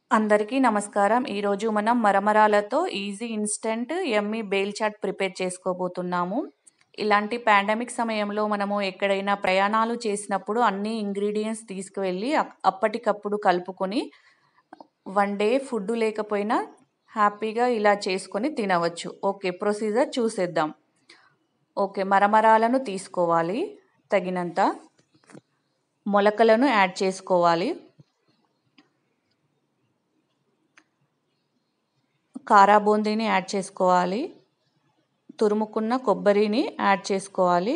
అందరికీ నమస్కారం. ఈరోజు మనం మరమరాలతో easy instant yummy bhel chaat prepare చేసుకోబోతున్నాము. ఇలాంటి పాండమిక్ సమయంలో మనము ఎక్కడైనా ప్రయాణాలు చేసినప్పుడు అన్ని ఇంగ్రీడియెంట్స్ తీసుకువెళ్ళి అప్ అప్పటికప్పుడు కలుపుకొని వన్ డే ఫుడ్ లేకపోయినా హ్యాపీగా ఇలా చేసుకొని తినవచ్చు. ఓకే. ప్రొసీజర్ చూసేద్దాం. ఓకే. మరమరాలను తీసుకోవాలి తగినంత. మొలకలను యాడ్ చేసుకోవాలి. కారా బూందీని యాడ్ చేసుకోవాలి. తురుముకున్న కొబ్బరిని యాడ్ చేసుకోవాలి.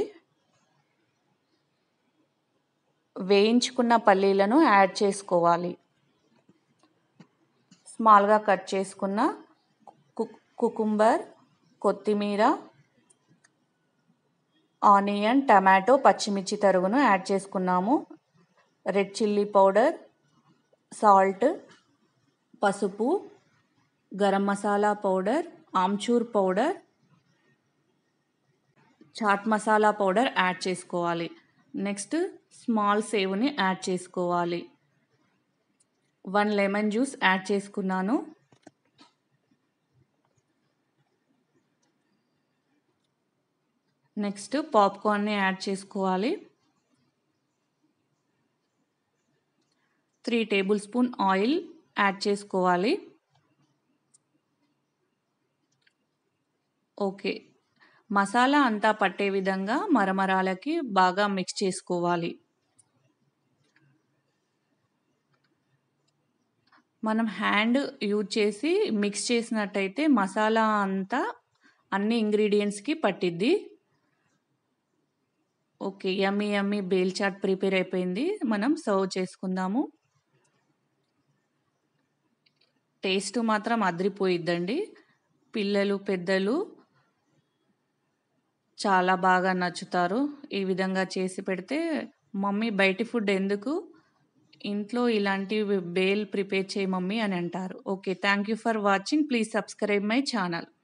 వేయించుకున్న పల్లీలను యాడ్ చేసుకోవాలి. స్మాల్‌గా కట్ చేసుకున్న కు కుకుంబర్, కొత్తిమీర, ఆనియన్, టమాటో, పచ్చిమిర్చి తరుగును యాడ్ చేసుకున్నాము. రెడ్ చిల్లీ పౌడర్, సాల్ట్, పసుపు, garam masala powder, amchur powder chaat masala powder add చేసుకోవాలి. నెక్స్ట్ స్మాల్ సేవ్‌ని యాడ్ చేసుకోవాలి. 1 లెమన్ జ్యూస్ యాడ్ చేసుకున్నాను. నెక్స్ట్ పాప్‌కార్న్‌ని యాడ్ చేసుకోవాలి. 3 టేబుల్ స్పూన్ ఆయిల్ యాడ్ చేసుకోవాలి. ఓకే. మసాలా అంతా పట్టే విధంగా మరమరాలకి బాగా మిక్స్ చేసుకోవాలి. మనం హ్యాండ్ యూజ్ చేసి మిక్స్ చేసినట్టయితే మసాలా అంతా అన్ని ఇంగ్రీడియెంట్స్‌కి పట్టిద్ది. Okay. Yummy yummy bhel chaat prepare అయిపోయింది. మనం సర్వ్ చేసుకుందాము. టేస్ట్ మాత్రం అదిరిపోయిద్దండి. పిల్లలు, పెద్దలు చాలా బాగా నచ్చుతారు. ఈ విధంగా చేసి పెడితే మమ్మీ బయటి ఫుడ్ ఎందుకు? ఇంట్లో ఇలాంటివి బేల్ ప్రిపేర్ చెయి మమ్మీ అని అంటారు. Okay. Thank you for watching. Please subscribe my channel.